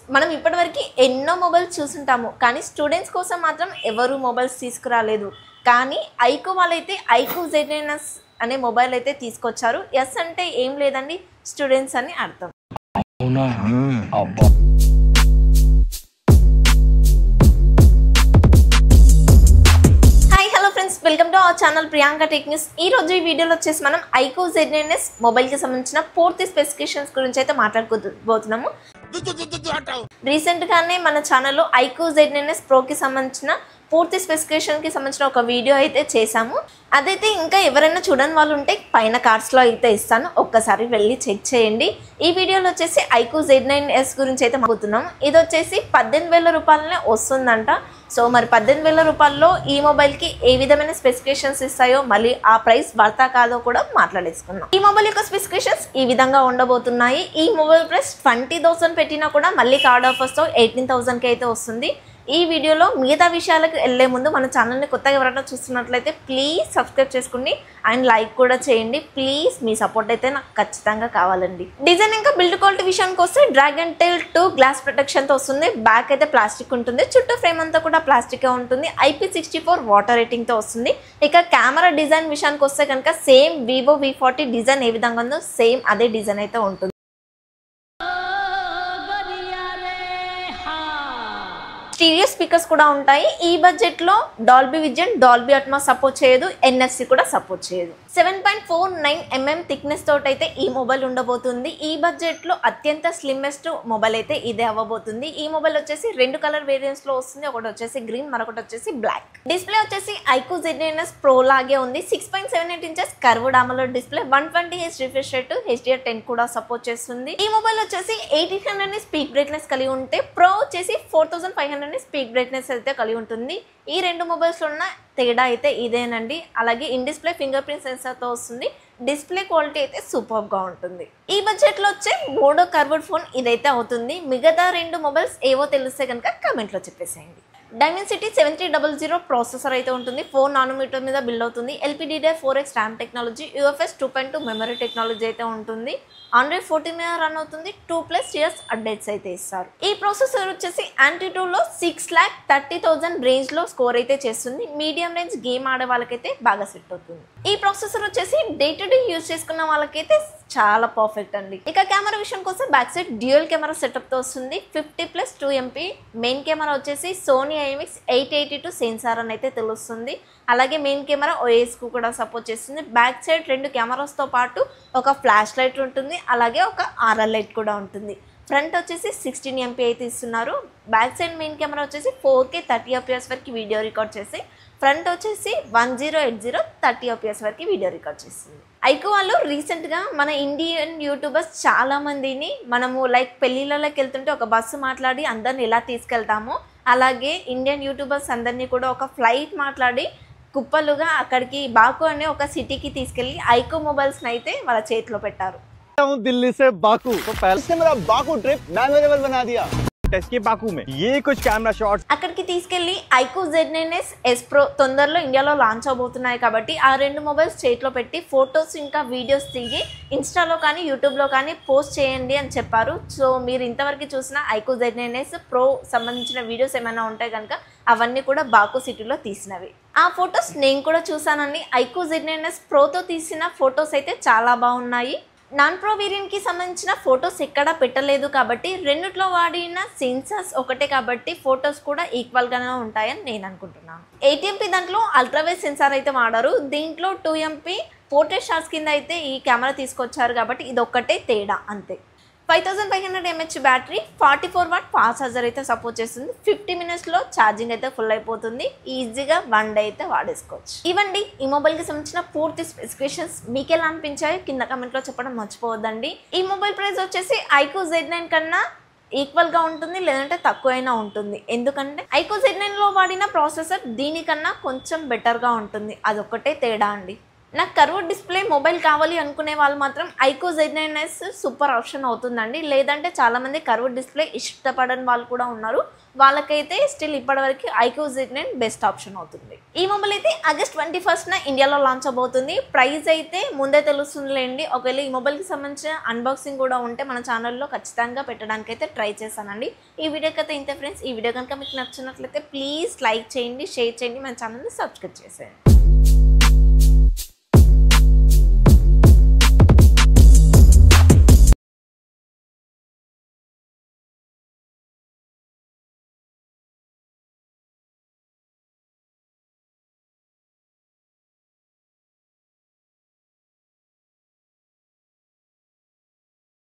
మనం ఇప్పటివరకు ఎన్నో మొబైల్స్ చూసుంటాము కానీ స్టూడెంట్స్ కోసం మాత్రం ఎవరు మొబైల్స్ తీసుకురాలేదు కానీ ఐకో వాళ్ళైతే ఐకో జెడ్ఎన్ఎస్ అనే మొబైల్ అయితే తీసుకొచ్చారు ఎస్ అంటే ఏం లేదండి స్టూడెంట్స్ అని అర్థం అవునా అబ్బా hi hello friends welcome to our channel Priyanka tech news ఈ రోజు ఈ వీడియోలో వచ్చేసి మనం ఐకో జెడ్ఎన్ఎస్ మొబైల్కి సంబంధించిన పూర్తి స్పెసిఫికేషన్స్ గురించి అయితే మాట్లాడుకోబోతున్నాము రీసెంట్ గానే మన ఛానల్లో ఐకో జెడ్ఎన్ఎస్ ప్రోకి సంబంధించిన పూర్తి స్పెసిఫికేషన్ కి సంబంధించిన ఒక వీడియో అయితే చేశాము అదైతే ఇంకా ఎవరైనా చూడని వాళ్ళు ఉంటే పైన కార్డ్స్ లో అయితే ఇస్తాను ఒక్కసారి వెళ్ళి చెక్ చేయండి ఈ వీడియోలో వచ్చేసి ఐకో జెడ్ నైన్ ఎస్ గురించి అయితే మాట్లాడుతున్నాం ఇది వచ్చేసి పద్దెనిమిది వేల రూపాయలనే వస్తుందంట సో మరి పద్దెనిమిది వేల రూపాయల్లో ఈ మొబైల్ కి ఏ విధమైన స్పెసిఫికేషన్స్ ఇస్తాయో మళ్ళీ ఆ ప్రైస్ వర్తా కాదో కూడా మాట్లాడేసుకున్నాం ఈ మొబైల్ యొక్క స్పెసిఫికేషన్స్ ఈ విధంగా ఉండబోతున్నాయి ఈ మొబైల్ ప్రైస్ ట్వంటీ థౌసండ్ పెట్టినా కూడా మళ్ళీ కార్డ్ ఆఫర్స్తో ఎయిటీన్ థౌసండ్కి అయితే వస్తుంది ఈ వీడియోలో మిగతా విషయాలకు వెళ్ళే ముందు మన ఛానల్ని కొత్తగా ఎవరైనా చూస్తున్నట్లయితే ప్లీజ్ సబ్స్క్రైబ్ చేసుకోండి అండ్ లైక్ కూడా చేయండి ప్లీజ్ మీ సపోర్ట్ అయితే నాకు ఖచ్చితంగా కావాలండి డిజైన్ ఇంకా బిల్డ్ క్వాలిటీ విషయానికి వస్తే డ్రాగన్ టైల్ టు గ్లాస్ ప్రొటెక్షన్తో వస్తుంది బ్యాక్ అయితే ప్లాస్టిక్ ఉంటుంది చుట్టూ ఫ్రేమ్ అంతా కూడా ప్లాస్టిక్ ఉంటుంది ఐపీ సిక్స్టీ ఫోర్ వాటర్ రేటింగ్తో వస్తుంది ఇక కెమెరా డిజైన్ విషయానికి వస్తే కనుక same Vivo V forty design ఏ విధంగా ఉందో సేమ్ అదే డిజైన్ అయితే ఉంటుంది స్టీరియో స్పీకర్స్ కూడా ఉంటాయి ఈ బడ్జెట్ లో Dolby Vision Dolby Atmos support చేయదు ఎన్ఎఫ్సి కూడా సపోర్ట్ చేయదు seven point four nine mm thickness తోటి అయితే ఈ మొబైల్ ఉండబోతుంది ఈ బడ్జెట్ లో అత్యంత స్లిమ్మెస్ట్ మొబైల్ అయితే ఇదే అవ్వబోతుంది ఈ మొబైల్ వచ్చేసి రెండు కలర్ వేరియంట్స్ లో వస్తుంది ఒకటి వచ్చేసి గ్రీన్ మరొకటి వచ్చేసి బ్లాక్ డిస్ప్లే వచ్చేసి ఐకో జెడ్ఎన్ఎస్ ప్రో లాగే ఉంది six point seven eight inches curved AMOLED display one twenty H refresh rate HDR ten కూడా సపోర్ట్ చేస్తుంది ఈ మొబైల్ వచ్చేసి ఎయిటీన్ హండ్రెడ్ ని స్పీక్ బ్రైట్నెస్ కలిగి ఉంటే ప్రో వచ్చేసి ఫోర్ థౌసండ్ ఫైవ్ హండ్రెడ్ ని స్పీక్ బ్రైట్నెస్ అయితే కలిగి ఉంటుంది ఈ రెండు మొబైల్స్లో ఉన్న తేడా అయితే ఇదేనండి అలాగే ఇన్ డిస్ప్లే ఫింగర్ ప్రింట్ సెన్సార్తో వస్తుంది డిస్ప్లే క్వాలిటీ అయితే సూపర్గా ఉంటుంది ఈ బడ్జెట్లో వచ్చే మోడో కర్వర్డ్ ఫోన్ ఇదైతే అవుతుంది మిగతా రెండు మొబైల్స్ ఏవో తెలిస్తే కనుక కమెంట్లో చెప్పేసేయండి Dimensity seven three double zero processor అయితే ఉంటుంది ఫోర్ నానోమీటర్ మీద బిల్డ్ అవుతుంది LPDDR four X RAM technology UFS two point two memory technology అయితే ఉంటుంది ఆండ్రాయిడ్ ఫోర్టీన్ మీద రన్ అవుతుంది టూ ప్లస్ ఇయర్స్ అప్డేట్స్ అయితే ఇస్తారు ఈ ప్రాసెసర్ వచ్చేసి యాంటీ టూలో సిక్స్ ల్యాక్ థర్టీ థౌసండ్ రేంజ్లో స్కోర్ అయితే చేస్తుంది మీడియం రేంజ్ గేమ్ ఆడే వాళ్ళకైతే బాగా సెట్ అవుతుంది ఈ ప్రాసెసర్ వచ్చేసి డే టు డే యూజ్ చేసుకున్న వాళ్ళకైతే చాలా పర్ఫెక్ట్ అండి ఇక కెమెరా విషయం కోసం back side dual camera setup తో వస్తుంది fifty plus two MP main camera వచ్చేసి Sony IMX eight eighty two sensor అని అయితే తెలుస్తుంది అలాగే మెయిన్ కెమెరా OIS కు కూడా సపోర్ట్ చేస్తుంది బ్యాక్ సైడ్ రెండు కెమెరాస్తో పాటు ఒక ఫ్లాష్ లైట్ ఉంటుంది అలాగే ఒక ఆర్ఆర్ లైట్ కూడా ఉంటుంది ఫ్రంట్ వచ్చేసి సిక్స్టీన్ ఎంపీ అయితే ఇస్తున్నారు బ్యాక్ సైడ్ మెయిన్ కెమెరా వచ్చేసి ఫోర్ కే థర్టీ ఓపీఎస్ వరకు వీడియో రికార్డ్ చేసి ఫ్రంట్ వచ్చేసి one zero eight zero thirty FPS వరకు వీడియో రికార్డ్ చేస్తుంది ఐకో వాళ్ళు రీసెంట్గా మన ఇండియన్ యూట్యూబర్స్ చాలా మందిని మనము లైక్ పెళ్ళిళ్ళకి వెళ్తుంటే ఒక బస్సు మాట్లాడి అందరిని ఎలా తీసుకెళ్తామో అలాగే ఇండియన్ యూట్యూబర్స్ అందరినీ కూడా ఒక ఫ్లైట్ మాట్లాడి కుప్పలుగా అక్కడికి బాకు అనే ఒక సిటీకి తీసుకెళ్ళి ఐకో మొబైల్స్ని అయితే వాళ్ళ చేతిలో పెట్టారు हूँ दिल्ली से बाकू तो पहले से मेरा बाकू ट्रिप मेमोरेबल बना दिया टेस्ट के बाकू में ये कुछ कैमरा शॉट्स అక్కడికి తీసుకెళ్లి iQOO Z nine S S pro తొందరలో ఇండియాలో లాంచ్ అవబోతున్నాయి కాబట్టి ఆ రెండు మొబైల్స్ చేతిలో పెట్టి ఫొటోస్ ఇంకా వీడియోస్ దిగి ఇన్స్టాలో కానీ యూట్యూబ్లో కానీ పోస్ట్ చేయండి అని చెప్పారు సో మీరు ఇంతవరకు చూసిన iQOO Z nine S pro సంబంధించిన వీడియోస్ ఏమైనా ఉంటే కనుక అవన్నీ కూడా బాకు సిటీలో తీసినవి ఆ ఫొటోస్ నేను కూడా చూసానండి ఐకో జెడ్ నైన్ ఎస్ ప్రోతో తీసిన ఫొటోస్ అయితే చాలా బాగున్నాయి నాన్ ప్రో వేరియంట్కి సంబంధించిన ఫొటోస్ ఎక్కడా పెట్టలేదు కాబట్టి రెండిట్లో వాడిన సెన్సార్స్ ఒకటే కాబట్టి ఫొటోస్ కూడా ఈక్వల్గానే ఉంటాయని నేను అనుకుంటున్నాను ఎయిట్ ఎంపీ దాంట్లో అల్ట్రావేస్ సెన్సార్ అయితే వాడారు దీంట్లో టూ ఎంపీ పోర్ట్రేట్ షాట్స్ కింద అయితే ఈ కెమెరా తీసుకొచ్చారు కాబట్టి ఇది ఒక్కటే తేడా అంతే five thousand five hundred MH battery forty four watt fast charger అయితే సపోర్ట్ చేస్తుంది ఫిఫ్టీ మినిట్స్లో ఛార్జింగ్ అయితే ఫుల్ అయిపోతుంది ఈజీగా వన్ డే అయితే వాడేసుకోవచ్చు ఇవ్వండి ఈ మొబైల్కి సంబంధించిన పూర్తి స్పెసిఫికేషన్స్ మీకు ఎలా అనిపించాయో కింద కమెంట్లో చెప్పడం మర్చిపోవద్దండి ఈ మొబైల్ ప్రైస్ వచ్చేసి ఐకో జెడ్ నైన్ కన్నా ఈక్వల్గా ఉంటుంది లేదంటే తక్కువైనా ఉంటుంది ఎందుకంటే ఐకో జెడ్ నైన్లో వాడిన ప్రాసెసర్ దీనికన్నా కొంచెం బెటర్గా ఉంటుంది అదొక్కటే తేడా అండి నాకు కర్వ్ డిస్ప్లే మొబైల్ కావాలి అనుకునే వాళ్ళు మాత్రం iQOO Z nine S super option అవుతుందండి లేదంటే చాలామంది కర్వ్ డిస్ప్లే ఇష్టపడని వాళ్ళు కూడా ఉన్నారు వాళ్ళకైతే స్టిల్ ఇప్పటివరకు iQOO Z nine best option అవుతుంది ఈ మొబైల్ అయితే ఆగస్ట్ ట్వంటీ ఫస్ట్న ఇండియాలో లాంచ్ అవబోతుంది ప్రైస్ అయితే ముందే తెలుస్తుందిలేండి ఒకవేళ ఈ మొబైల్కి సంబంధించిన అన్బాక్సింగ్ కూడా ఉంటే మన ఛానల్లో ఖచ్చితంగా పెట్టడానికి అయితే ట్రై చేశానండి ఈ వీడియోకి అయితే ఇంతే ఫ్రెండ్స్ ఈ వీడియో కనుక మీకు నచ్చినట్లయితే ప్లీజ్ లైక్ చేయండి షేర్ చేయండి మన ఛానల్ని సబ్స్క్రైబ్ చేసేయండి